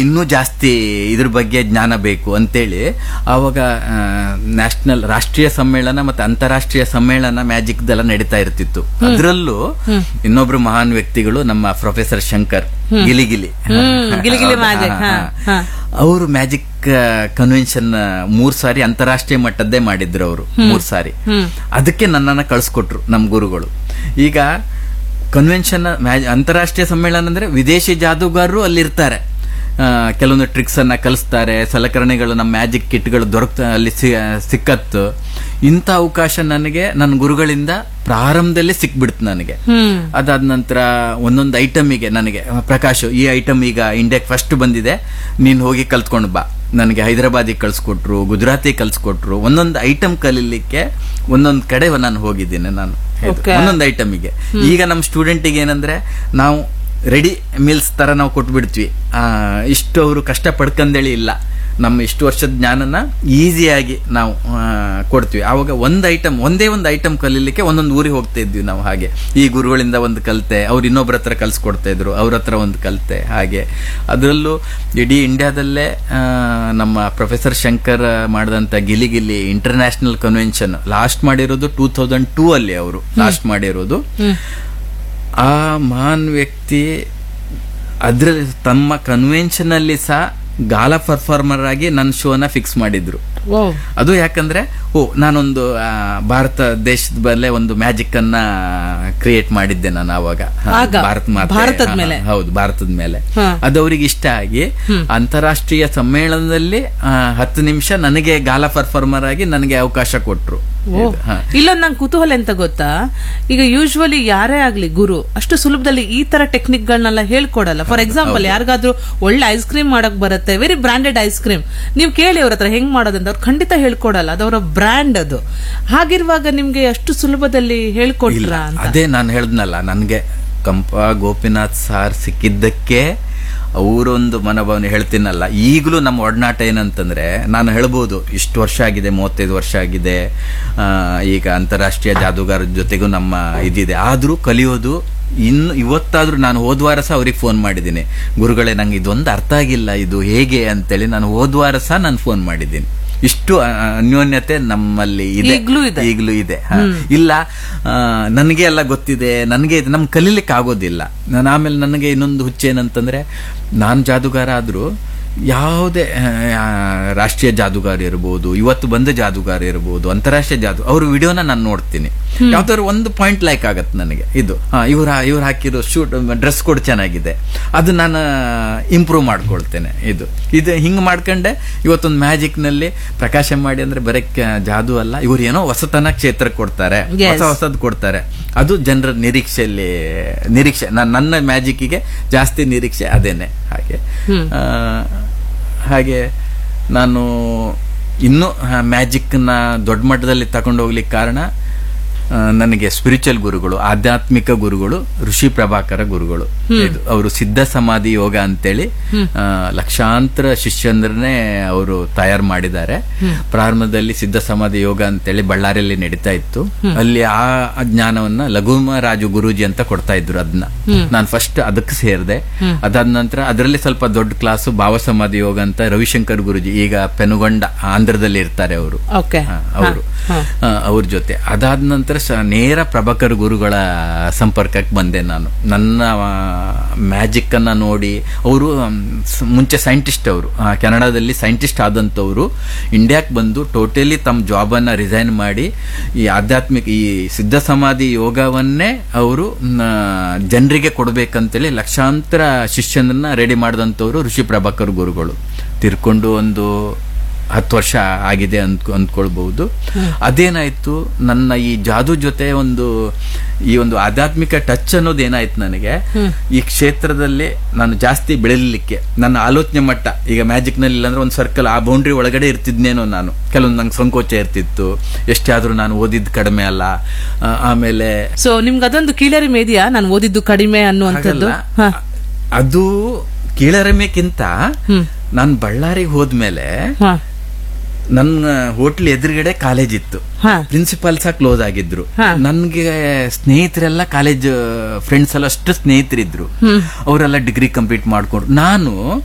ಇನ್ನೂ ಜಾಸ್ತಿ ಇದ್ರ ಬಗ್ಗೆ ಜ್ಞಾನ ಬೇಕು ಅಂತೇಳಿ ಆವಾಗ ನ್ಯಾಷನಲ್ ರಾಷ್ಟ್ರೀಯ ಸಮ್ಮೇಳನ ಮತ್ತೆ ಅಂತಾರಾಷ್ಟ್ರೀಯ ಸಮ್ಮೇಳನ ಮ್ಯಾಜಿಕ್ ದೆಲ್ಲ ನಡೀತಾ ಇರ್ತಿತ್ತು ಅದರಲ್ಲೂ ಇನ್ನೊಬ್ರು ಮಹಾನ್ ವ್ಯಕ್ತಿಗಳು ನಮ್ಮ ಪ್ರೊಫೆಸರ್ ಶಂಕರ್ ಗಿಲಿಗಿಲಿ ಹ್ಮ್, ಗಿಲಿಗಿಲಿ magic, ಹಾ, ಹಾ. ಅವರು ಮ್ಯಾಜಿಕ್ ಕನ್ವೆನ್ಷನ್ ಮೂರ್ ಸಾರಿ ಅಂತಾರಾಷ್ಟ್ರೀಯ ಮಟ್ಟದ್ದೇ ಮಾಡಿದ್ರು ಅವರು ಮೂರ್ ಸಾರಿ ಅದಕ್ಕೆ ನನ್ನನ್ನ ಕಳ್ಸಿಕೊಟ್ರು ನಮ್ ಗುರುಗಳು ಈಗ ಕನ್ವೆನ್ಷನ್ ಅಂತಾರಾಷ್ಟ್ರೀಯ ಸಮ್ಮೇಳನ ಅಂದ್ರೆ ವಿದೇಶಿ ಜಾದೂಗಾರರು ಅಲ್ಲಿರ್ತಾರೆ ಆ, ಕೆಲವೊಂದು ಟ್ರಿಕ್ಸ್ ಅನ್ನ ಕಲಿಸ್ತಾರೆ ಸಲಕರಣೆಗಳು ನಮ್ಮ ಮ್ಯಾಜಿಕ್ ಕಿಟ್ಗಳು ದೊರಕ್ತ ಅಲ್ಲಿ ಸಿ- ಸಿಕ್ಕತ್ತು ಇಂಥ ಅವಕಾಶ ನನಗೆ ನನ್ನ ಗುರುಗಳಿಂದ ಪ್ರಾರಂಭದಲ್ಲಿ ಸಿಕ್ಬಿಡ್ತು ನನಗೆ ಹ್ಮ್ ಅದಾದ ನಂತರ ಒಂದೊಂದು ಐಟಮಿಗೆ ನನಗೆ ಪ್ರಕಾಶ್ ಈ ಐಟಮ್ ಈಗ ಇಂಡಿಯಾಕ್ಕೆ ಫಸ್ಟ್ ಬಂದಿದೆ ನೀನು ಹೋಗಿ ಕಲ್ತ್ಕೊಂಡು ಬಾ ನನಗೆ ಹೈದರಾಬಾದಿಗೆ ಕಳ್ಸಿಕೊಟ್ರು ಗುಜರಾತಿಗೆ ಕಳ್ಸಿಕೊಟ್ರು ಒಂದೊಂದು ಐಟಮ್ ಕಲೀಲಿಕ್ಕೆ ಒಂದೊಂದು ಕಡೆ ನಾನು ಹೋಗಿದ್ದೀನಿ ನಾನು ಇದು. Okay. ಒಂದೊಂದು ಐಟಮಿಗೆ ಈಗ ನಮ್ಮ ಸ್ಟೂಡೆಂಟಿಗೆ ಏನಂದ್ರೆ ನಾವು ರೆಡಿ ಮೀಲ್ಸ್ ತರ ನಾವು ಕೊಟ್ಬಿಡ್ತೀವಿ ಆ, ಇಷ್ಟು ಅವರು ಕಷ್ಟ ಪಡ್ಕಂದೇಳಿ ಇಲ್ಲ ನಮ್ಮ ಇಷ್ಟು ವರ್ಷದ ಜ್ಞಾನನ ಈಸಿಯಾಗಿ ನಾವು ಆ, ಕೊಡ್ತೀವಿ ಆವಾಗ ಒಂದು ಐಟಮ್ ಒಂದೇ ಒಂದು ಐಟಮ್ ಕಲೀಲಿಕ್ಕೆ ಒಂದೊಂದು ಊರಿಗೆ ಹೋಗ್ತಾ ಇದ್ವಿ ನಾವು ಹಾಗೆ ಈ ಗುರುಗಳಿಂದ ಒಂದು ಕಲಿತೆ ಅವ್ರು ಇನ್ನೊಬ್ರ ಹತ್ರ ಕಲ್ಸ್ಕೊಡ್ತಾ ಇದ್ರು ಅವ್ರ ಹತ್ರ ಒಂದು ಕಲಿತೆ ಹಾಗೆ ಅದರಲ್ಲೂ ಇಡೀ ಇಂಡಿಯಾದಲ್ಲೇ ಆ, ನಮ್ಮ ಪ್ರೊಫೆಸರ್ ಶಂಕರ್ ಮಾಡಿದಂಥ ಗಿಲಿ ಗಿಲಿ ಇಂಟರ್ನ್ಯಾಷನಲ್ ಕನ್ವೆನ್ಷನ್ ಲಾಸ್ಟ್ ಮಾಡಿರೋದು ಟೂ ತೌಸಂಡ್ ಟೂ ಅಲ್ಲಿ ಅವರು ಲಾಸ್ಟ್ ಮಾಡಿರೋದು ಆ ಮಹಾನ್ ವ್ಯಕ್ತಿ ಅದ್ರಲ್ಲಿ ತಮ್ಮ ಕನ್ವೆನ್ಷನ್ ಅಲ್ಲಿ ಸಹ ಗಾಲ ಪರ್ಫಾರ್ಮರ್ ಆಗಿ ನನ್ನ ಶೋನ ಫಿಕ್ಸ್ ಮಾಡಿದ್ರು ಓ ಅದು ಯಾಕಂದ್ರೆ ಓ ನಾನೊಂದು ಆ, ಭಾರತ ದೇಶದ ಬಲ್ಲೇ ಒಂದು ಮ್ಯಾಜಿಕ್ ಅನ್ನ ಕ್ರಿಯೇಟ್ ಮಾಡಿದ್ದೆ ನಾನು ಅವಾಗ ಹಾ, ಆಗ? ಭಾರತ ಮಾತೆ ಭಾರತದ ಹಾ, ಮೇಲೆ? ಹೌದು ಭಾರತದ ಮೇಲೆ ಹಾ. ಅದು ಅವ್ರಿಗೆ ಇಷ್ಟ ಆಗಿ ಅಂತಾರಾಷ್ಟ್ರೀಯ ಸಮ್ಮೇಳನದಲ್ಲಿ ಆ, ಹತ್ತು ನಿಮಿಷ ನನಗೆ ಗಾಲ ಪರ್ಫಾರ್ಮರ್ ಆಗಿ ನನಗೆ ಅವಕಾಶ ಕೊಟ್ರು ಓ ಇದು, ಹಾ. ಇಲ್ಲೊಂದು ನಂಗೆ ಕುತೂಹಲ ಎಂತ ಗೊತ್ತಾ ಈಗ ಯೂಶ್ವಲಿ ಯಾರೇ ಆಗ್ಲಿ ಗುರು ಅಷ್ಟು ಸುಲಭದಲ್ಲಿ ಈ ತರ ಟೆಕ್ನಿಕ್ ಗಳನ್ನೆಲ್ಲ ಹೇಳ್ಕೊಡಲ್ಲ ಫಾರ್ ಎಕ್ಸಾಂಪಲ್ ಯಾರಿಗಾದ್ರೂ ಒಳ್ಳೆ ಐಸ್ ಕ್ರೀಮ್ ಮಾಡಕ್ ಬರುತ್ತೆ ವೆರಿ ಬ್ರಾಂಡೆಡ್ ಐಸ್ ಕ್ರೀಮ್ ನೀವು ಕೇಳಿ ಅವ್ರ ಹತ್ರ ಹೆಂಗ್ ಮಾಡೋದಂತ ಅವ್ರು ಖಂಡಿತ ಹೇಳ್ಕೊಡಲ್ಲ ಅದವರ ಬ್ರ್ಯಾಂಡ್ ಅದು ಹಾಗಿರುವಾಗ ನಿಮ್ಗೆ ಅಷ್ಟು ಸುಲಭದಲ್ಲಿ ಹೇಳ್ಕೊಟ್ರ ಅಂತ ಅದೇ ನಾನು ಹೇಳ್ದ್ನಲ್ಲ ನನಗೆ ಕಂಪ ಗೋಪಿನಾಥ್ ಸಾರ್ ಸಿಕ್ಕಿದ್ದಕ್ಕೆ ಅವರೊಂದು ಮನೋಭಾವನೆ ಹೇಳ್ತೀನಲ್ಲ ಈಗಲೂ ನಮ್ಮ ಒಡನಾಟ ಏನಂತಂದ್ರೆ ನಾನು ಹೇಳ್ಬೋದು ಇಷ್ಟು ವರ್ಷ ಆಗಿದೆ ಮೂವತ್ತೈದು ವರ್ಷ ಆಗಿದೆ ಆ, ಈಗ ಅಂತಾರಾಷ್ಟ್ರೀಯ ಜಾದೂಗಾರರ ಜೊತೆಗೂ ನಮ್ಮ ಇದಿದೆ ಆದರೂ ಕಲಿಯೋದು ಇನ್ನು ಇವತ್ತಾದ್ರೂ ನಾನು ಹೋದ್ವಾರ ಸಹ ಅವ್ರಿಗೆ ಫೋನ್ ಮಾಡಿದ್ದೀನಿ ಗುರುಗಳೇ ನಂಗೆ ಇದೊಂದು ಅರ್ಥ ಆಗಿಲ್ಲ ಇದು ಹೇಗೆ ಅಂತೇಳಿ ನಾನು ಹೋದ್ವಾರ ಸಹ ನಾನು ಫೋನ್ ಮಾಡಿದ್ದೀನಿ ಇಷ್ಟು ಆ, ಅನ್ಯೋನ್ಯತೆ ನಮ್ಮಲ್ಲಿ ಇದೆ ಈಗ್ಲೂ ಇದೆ. ಈಗಲೂ ಇದೆ ಹ. ಇಲ್ಲ ಆ, ನನಗೆ ಎಲ್ಲ ಗೊತ್ತಿದೆ ನನಗೆ ಇದು ನಮ್ಗೆ ಕಲೀಲಿಕ್ಕೆ ಆಗೋದಿಲ್ಲ ನಾನು ಆಮೇಲೆ ನನಗೆ ಇನ್ನೊಂದು ಹುಚ್ಚೇನಂತಂದ್ರೆ ನಾನು ಜಾದೂಗಾರ ಆದ್ರೂ ಯಾವುದೇ ಆ, ರಾಷ್ಟ್ರೀಯ ಜಾದೂಗಾರ ಇರ್ಬೋದು ಇವತ್ತು ಬಂದ ಜಾದೂಗಾರ ಇರ್ಬೋದು ಅಂತಾರಾಷ್ಟ್ರೀಯ ಜಾದು ಅವ್ರ ವಿಡಿಯೋನ ನಾನು ನೋಡ್ತೀನಿ ಯಾವ್ದಾದ್ರು ಒಂದು ಪಾಯಿಂಟ್ ಲೈಕ್ ಆಗತ್ತೆ ನನಗೆ ಇದು ಇವ್ರ ಇವ್ರು ಹಾಕಿರೋ ಶೂಟ್ ಡ್ರೆಸ್ ಕೂಡ ಚೆನ್ನಾಗಿದೆ ಅದು ನಾನು ಇಂಪ್ರೂವ್ ಮಾಡ್ಕೊಳ್ತೇನೆ ಇದು ಇದು ಹಿಂಗ್ ಮಾಡ್ಕೊಂಡೆ ಇವತ್ತೊಂದು ಮ್ಯಾಜಿಕ್ ನಲ್ಲಿ ಪ್ರಕಾಶ ಮಾಡಿ ಅಂದ್ರೆ ಬರೀ ಕ- ಜಾದು ಅಲ್ಲ ಇವ್ರು ಏನೋ ಹೊಸತನ ಕ್ಷೇತ್ರ ಕೊಡ್ತಾರೆ Yes. ಹೊಸ ಹೊಸದ್ ಕೊಡ್ತಾರೆ ಅದು ಜನರ ನಿರೀಕ್ಷೆಯಲ್ಲಿ ನಿರೀಕ್ಷೆ ನಾನ್- ನನ್ನ ಮ್ಯಾಜಿಕ್ಕಿಗೆ ಜಾಸ್ತಿ ನಿರೀಕ್ಷೆ ಅದೇನೆ ಹಾಗೆ ಆ, ಹಾಗೆ ನಾನು ಇನ್ನೂ ಮ್ಯಾಜಿಕ್ನ ದೊಡ್ಡ ಮಟ್ಟದಲ್ಲಿ ತಗೊಂಡು ಹೋಗ್ಲಿಕ್ಕೆ ಕಾರಣ ಆ, ನನಗೆ ಸ್ಪಿರಿಚುವಲ್ ಗುರುಗಳು ಆಧ್ಯಾತ್ಮಿಕ ಗುರುಗಳು ಋಷಿ ಪ್ರಭಾಕರ ಗುರುಗಳು ಇದು ಅವರು ಸಿದ್ಧ ಸಮಾಧಿ ಯೋಗ ಅಂತೇಳಿ ಆ, ಲಕ್ಷಾಂತರ ಶಿಷ್ಯಂದ್ರನ್ನೇ ಅವರು ತಯಾರು ಮಾಡಿದ್ದಾರೆ ಪ್ರಾರಂಭದಲ್ಲಿ ಸಿದ್ಧ ಸಮಾಧಿ ಯೋಗ ಅಂತೇಳಿ ಬಳ್ಳಾರಿಯಲ್ಲಿ ನಡೀತಾ ಇತ್ತು ಅಲ್ಲಿ ಆ ಆ ಜ್ಞಾನವನ್ನ ಲಘುಮ ರಾಜು ಗುರೂಜಿ ಅಂತ ಕೊಡ್ತಾ ಇದ್ರು ಅದನ್ನ ನಾನು ಫಸ್ಟ್ ಅದಕ್ಕೆ ಸೇರಿದೆ ಅದಾದ ನಂತರ ಅದರಲ್ಲಿ ಸ್ವಲ್ಪ ದೊಡ್ಡ ಕ್ಲಾಸ್ ಭಾವ ಸಮಾಧಿ ಯೋಗ ಅಂತ ರವಿಶಂಕರ್ ಗುರುಜಿ ಈಗ ಪೆನುಗೊಂಡ ಆಂಧ್ರದಲ್ಲಿ ಇರ್ತಾರೆ ಅವರು ಓಕೆ ಅವರು ಅವ್ರ ಜೊತೆ ಅದಾದ ನಂತರ ಸ- ನೇರ ಪ್ರಭಾಕರ್ ಗುರುಗಳ ಸಂಪರ್ಕಕ್ಕೆ ಬಂದೆ ನಾನು ನನ್ನ ಮ್ಯಾಜಿಕ್ ಅನ್ನ ನೋಡಿ ಅವರು ಮುಂಚೆ ಸೈಂಟಿಸ್ಟ್ ಅವರು ಕೆನಡಾದಲ್ಲಿ ಸೈಂಟಿಸ್ಟ್ ಆದಂಥವ್ರು ಇಂಡಿಯಾಕ್ಕೆ ಬಂದು ಟೋಟಲಿ ತಮ್ಮ ಜಾಬ್ ಅನ್ನ ರಿಸೈನ್ ಮಾಡಿ ಈ ಆಧ್ಯಾತ್ಮಿಕ ಈ ಸಿದ್ಧ ಸಮಾಧಿ ಯೋಗವನ್ನೇ ಅವರು ಜನರಿಗೆ ಕೊಡ್ಬೇಕಂತೇಳಿ ಲಕ್ಷಾಂತರ ಶಿಷ್ಯನನ್ನ ರೆಡಿ ಮಾಡಿದಂಥವ್ರು ಋಷಿ ಪ್ರಭಾಕರ್ ಗುರುಗಳು ತಿರ್ಕೊಂಡು ಒಂದು ಹತ್ತು ವರ್ಷ ಆಗಿದೆ ಅಂದ್ ಅಂದ್ಕೊಳ್ಬಹುದು ಅದೇನಾಯ್ತು ನನ್ನ ಈ ಜಾದು ಜೊತೆ ಒಂದು ಈ ಒಂದು ಆಧ್ಯಾತ್ಮಿಕ ಟಚ್ ಅನ್ನೋದು ಏನಾಯ್ತು ನನಗೆ ಈ ಕ್ಷೇತ್ರದಲ್ಲಿ ನಾನು ಜಾಸ್ತಿ ಬೆಳೆಯಲಿಕ್ಕೆ ನನ್ನ ಆಲೋಚನೆ ಮಟ್ಟ ಈಗ ಮ್ಯಾಜಿಕ್ ನಲ್ಲಿ ಇಲ್ಲಾಂದ್ರೆ ಒಂದು ಸರ್ಕಲ್ ಆ ಬೌಂಡ್ರಿ ಒಳಗಡೆ ಇರ್ತಿದ್ನೇನೋ ನಾನು ಕೆಲವೊಂದು ನಂಗೆ ಸಂಕೋಚ ಇರ್ತಿತ್ತು ಎಷ್ಟೇ ಆದ್ರೂ ನಾನು ಓದಿದ್ದು ಕಡಿಮೆ ಅಲ್ಲ ಆ, ಆಮೇಲೆ ಸೊ ನಿಮ್ಗೆ ಅದೊಂದು ಕೀಳರಿಮೆ ಇದೆಯಾ ನಾನು ಓದಿದ್ದು ಕಡಿಮೆ ಅನ್ನುವಂಥದ್ದು ಹಾಗಲ್ಲ. ಅದು ಕೀಳರಿಮೆಕ್ಕಿಂತ ನಾನು ಬಳ್ಳಾರಿಗೆ ಹೋದ್ಮೇಲೆ ಹಾ ನನ್ನ ಹೋಟ್ಲ್ ಎದುರುಗಡೆ ಕಾಲೇಜ್ ಇತ್ತು ಹಾ ಪ್ರಿನ್ಸಿಪಾಲ್ ಸಹ ಕ್ಲೋಸ್ ಆಗಿದ್ರು ಹಾ. ನನ್ಗೆ ಸ್ನೇಹಿತರೆಲ್ಲ ಕಾಲೇಜ್ ಫ್ರೆಂಡ್ಸ್ ಎಲ್ಲ ಅಷ್ಟು ಸ್ನೇಹಿತರಿದ್ರು ಅವರೆಲ್ಲ ಡಿಗ್ರಿ ಕಂಪ್ಲೀಟ್ ಮಾಡ್ಕೊಂಡು ನಾನು